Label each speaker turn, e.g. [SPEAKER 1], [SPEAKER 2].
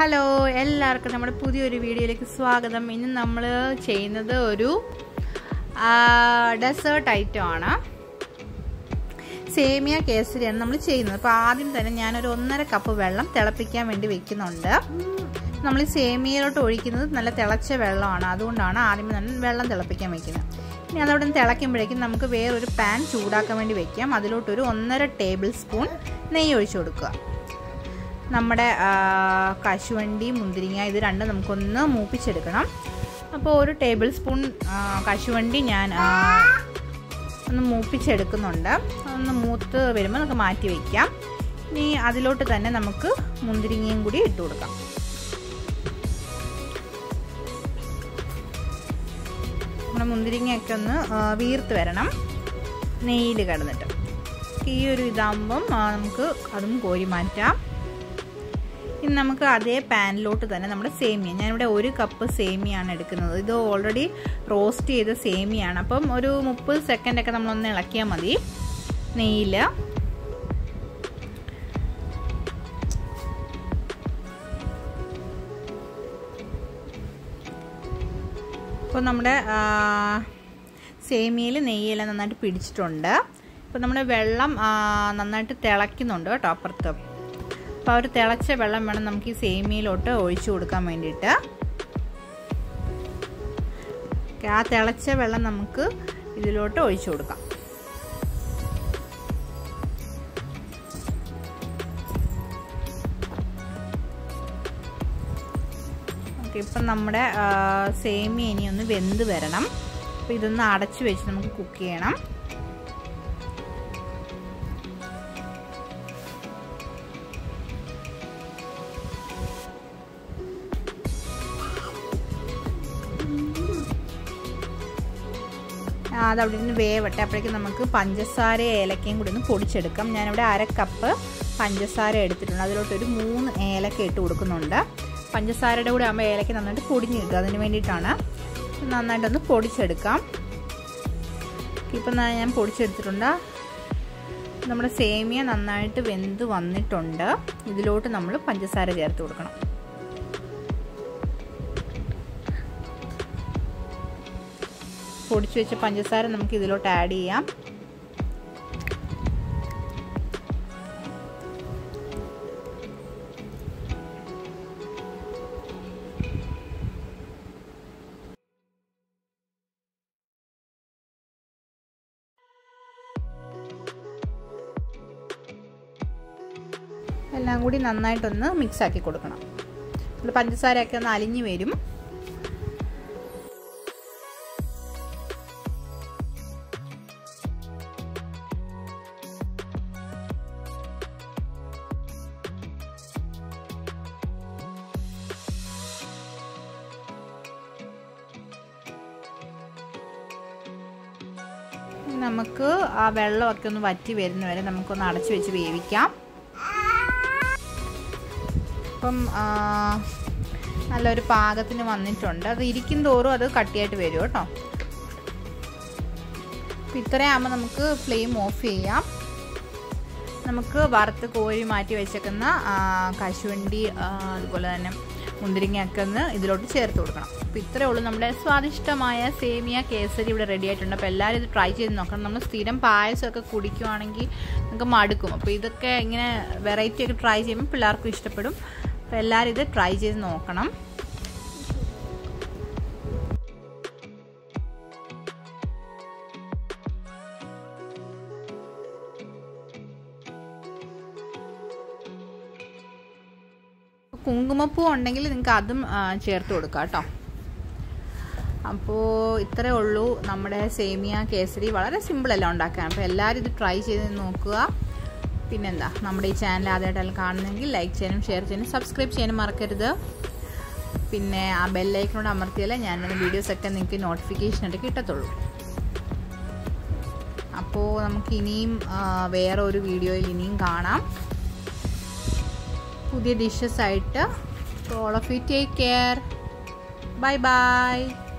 [SPEAKER 1] hello എല്ലാവർക്കും നമ്മുടെ പുതിയൊരു വീഡിയോയിലേക്ക് സ്വാഗതം ഇന്ന് നമ്മൾ ചെയ്യുന്നത് ഒരു ഡെസേർട്ട് ഐറ്റം ആണ് സേമിയ കേസരിയാണ് നമ്മൾ ചെയ്യുന്നത് അപ്പോൾ ആദ്യം തന്നെ ഞാനൊരു ഒന്നര കപ്പ് വെള്ളം തിളപ്പിക്കാൻ വേണ്ടി വെക്കുന്നുണ്ട് നമ്മൾ ഈ സേമിയയിലോട്ട് ഒഴിക്കുന്നത് നല്ല തിളച്ച വെള്ളമാണ് അതുകൊണ്ടാണ് ആദ്യം തന്നെ വെള്ളം തിളപ്പിക്കാൻ വെക്കുന്നത് ഇനി അതവിടെ നിന്ന് തിളയ്ക്കുമ്പോഴേക്കും നമുക്ക് വേറൊരു പാൻ ചൂടാക്കാൻ വേണ്ടി വെക്കാം അതിലോട്ടൊരു ഒന്നര ടേബിൾ സ്പൂൺ നെയ്യ് ഒഴിച്ചു കൊടുക്കുക നമ്മുടെ കശുവണ്ടി മുന്തിരിങ്ങ ഇത് രണ്ടും നമുക്കൊന്ന് മൂപ്പിച്ചെടുക്കണം അപ്പോൾ ഒരു ടേബിൾ സ്പൂൺ കശുവണ്ടി ഞാൻ ഒന്ന് മൂപ്പിച്ചെടുക്കുന്നുണ്ട് ഒന്ന് മൂത്ത് വരുമ്പോൾ നമുക്ക് മാറ്റി വയ്ക്കാം ഇനി അതിലോട്ട് തന്നെ നമുക്ക് മുന്തിരിങ്ങയും കൂടി ഇട്ട് കൊടുക്കാം നമ്മുടെ മുന്തിരിങ്ങയൊക്കെ ഒന്ന് വീർത്ത് വരണം നെയ്യിൽ കിടന്നിട്ട് ഈ ഒരു ഇതാകുമ്പം നമുക്ക് അതും കോരി മാറ്റാം ഇനി നമുക്ക് അതേ പാനിലോട്ട് തന്നെ നമ്മുടെ സേമിയ ഞാനിവിടെ ഒരു കപ്പ് സേമിയാണ് എടുക്കുന്നത് ഇത് ഓൾറെഡി റോസ്റ്റ് ചെയ്ത സേമിയാണ് അപ്പം ഒരു മുപ്പത് സെക്കൻഡൊക്കെ നമ്മളൊന്ന് ഇളക്കിയാൽ മതി നെയ്യിൽ അപ്പോൾ നമ്മുടെ സേമിയയിൽ നെയ്യെല്ലാം നന്നായിട്ട് പിടിച്ചിട്ടുണ്ട് ഇപ്പോൾ നമ്മുടെ വെള്ളം നന്നായിട്ട് തിളയ്ക്കുന്നുണ്ട് കേട്ടോ അപ്പുറത്ത് അപ്പോൾ ഒരു തിളച്ച വെള്ളം വേണം നമുക്ക് ഈ സേമിയയിലോട്ട് ഒഴിച്ചു കൊടുക്കാൻ വേണ്ടിയിട്ട് ആ തിളച്ച വെള്ളം നമുക്ക് ഇതിലോട്ട് ഒഴിച്ചു കൊടുക്കാം ഓക്കെ ഇപ്പം നമ്മുടെ സേമിയ ഇനി ഒന്ന് വെന്ത് വരണം അപ്പോൾ ഇതൊന്ന് അടച്ചു വെച്ച് നമുക്ക് കുക്ക് ചെയ്യണം അതവിടെ നിന്ന് വേവട്ടെ അപ്പോഴേക്കും നമുക്ക് പഞ്ചസാര ഏലക്കയും കൂടി ഒന്ന് പൊടിച്ചെടുക്കാം ഞാനിവിടെ അര കപ്പ് പഞ്ചസാര എടുത്തിട്ടുണ്ട് അതിലോട്ട് ഒരു മൂന്ന് ഏലക്ക ഇട്ട് കൊടുക്കുന്നുണ്ട് പഞ്ചസാരയുടെ കൂടെ ആകുമ്പോൾ ഏലക്ക നന്നായിട്ട് പൊടിഞ്ഞ് കിട്ടും അതിന് വേണ്ടിയിട്ടാണ് നന്നായിട്ടൊന്ന് പൊടിച്ചെടുക്കാം ഇപ്പം ഞാൻ പൊടിച്ചെടുത്തിട്ടുണ്ട് നമ്മുടെ സേമിയ നന്നായിട്ട് വെന്ത് വന്നിട്ടുണ്ട് ഇതിലോട്ട് നമ്മൾ പഞ്ചസാര ചേർത്ത് കൊടുക്കണം പൊടിച്ചു വെച്ച പഞ്ചസാര നമുക്ക് ഇതിലോട്ട് ആഡ് ചെയ്യാം എല്ലാം കൂടി നന്നായിട്ടൊന്ന് മിക്സ് ആക്കി കൊടുക്കണം പഞ്ചസാരയൊക്കെ ഒന്ന് അലിഞ്ഞു വരും നമുക്ക് ആ വെള്ളമൊക്കെ ഒന്ന് വറ്റി വരുന്ന വരെ നമുക്കൊന്ന് അടച്ചു വെച്ച് വേവിക്കാം അപ്പം നല്ലൊരു പാകത്തിന് വന്നിട്ടുണ്ട് അത് ഇരിക്കും തോറും അത് കട്ടിയായിട്ട് വരും കേട്ടോ അപ്പം ഇത്രയാകുമ്പോൾ നമുക്ക് ഫ്ലെയിം ഓഫ് ചെയ്യാം നമുക്ക് വറുത്ത് കോരി മാറ്റി വെച്ചേക്കുന്ന കശുവണ്ടി അതുപോലെ തന്നെ മുന്തിരിങ്ങയൊക്കെ ഒന്ന് ഇതിലോട്ട് ചേർത്ത് കൊടുക്കണം അപ്പോൾ ഇത്രയേ ഉള്ളൂ നമ്മുടെ സ്വാദിഷ്ടമായ സേമിയ കേസരി ഇവിടെ റെഡി ആയിട്ടുണ്ട് അപ്പോൾ എല്ലാവരും ഇത് ട്രൈ ചെയ്ത് നോക്കണം നമ്മൾ സ്ഥിരം പായസമൊക്കെ കുടിക്കുവാണെങ്കിൽ നമുക്ക് മടുക്കും അപ്പോൾ ഇതൊക്കെ ഇങ്ങനെ വെറൈറ്റി ഒക്കെ ട്രൈ ചെയ്യുമ്പോൾ പിള്ളേർക്കും ഇഷ്ടപ്പെടും അപ്പോൾ എല്ലാവരും ഇത് ട്രൈ ചെയ്ത് നോക്കണം കുങ്കുമപ്പൂ ഉണ്ടെങ്കിൽ നിങ്ങൾക്ക് അതും ചേർത്ത് കൊടുക്കാം കേട്ടോ അപ്പോൾ ഇത്രയേ ഉള്ളൂ നമ്മുടെ സേമിയ കേസരി വളരെ സിമ്പിളല്ല ഉണ്ടാക്കാൻ അപ്പോൾ എല്ലാവരും ഇത് ട്രൈ ചെയ്ത് നോക്കുക പിന്നെന്താ നമ്മുടെ ഈ ചാനൽ ആദ്യമായിട്ടെല്ലാം കാണുന്നെങ്കിൽ ലൈക്ക് ചെയ്യാനും ഷെയർ ചെയ്യാനും സബ്സ്ക്രൈബ് ചെയ്യാനും മറക്കരുത് പിന്നെ ആ ബെല്ലൈക്കനോട് അമർത്തിയാലേ ഞാൻ വീഡിയോസൊക്കെ നിങ്ങൾക്ക് നോട്ടിഫിക്കേഷനായിട്ട് കിട്ടത്തുള്ളൂ അപ്പോൾ നമുക്ക് ഇനിയും വേറെ ഒരു വീഡിയോയിൽ ഇനിയും കാണാം പുതിയ ഡിഷസ് ആയിട്ട് all of you take care bye by